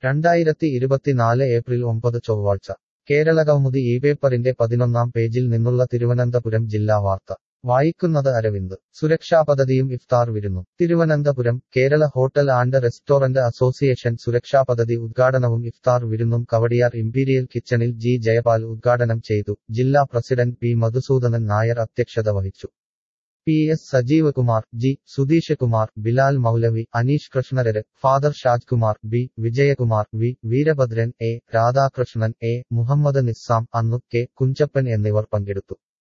രണ്ടായിരത്തി ഇരുപത്തിനാല് ഏപ്രിൽ ഒമ്പത് ചൊവ്വാഴ്ച കേരളകൗമുദി ഈ പേപ്പറിന്റെ പതിനൊന്നാം പേജിൽ നിന്നുള്ള തിരുവനന്തപുരം ജില്ലാ വാർത്ത വായിക്കുന്നത് അരവിന്ദ് സുരക്ഷാ പദ്ധതിയും ഇഫ്താർ വിരുന്നും Thiruvananthapuram Kerala hotel and restaurant association സുരക്ഷാ പദ്ധതി ഉദ്ഘാടനവും ഇഫ്താർ വിരുന്നും കവടിയാർ ഇംപീരിയൽ കിച്ചണിൽ ജി ജയപാൽ ഉദ്ഘാടനം ചെയ്തു ജില്ലാ പ്രസിഡന്റ് പി മധുസൂദനൻ നായർ അധ്യക്ഷത വഹിച്ചു P S Sajeev Kumar G Sudheesh Kumar Bilal Maulavi Aneesh കൃഷ്ണരര് father Shajkumar B Vijayakumar V Veerabhadran A Radhakrishnan A Muhammad Nizam അന്നു കെ കുഞ്ചപ്പൻ എന്നിവർ പങ്കെടുത്തു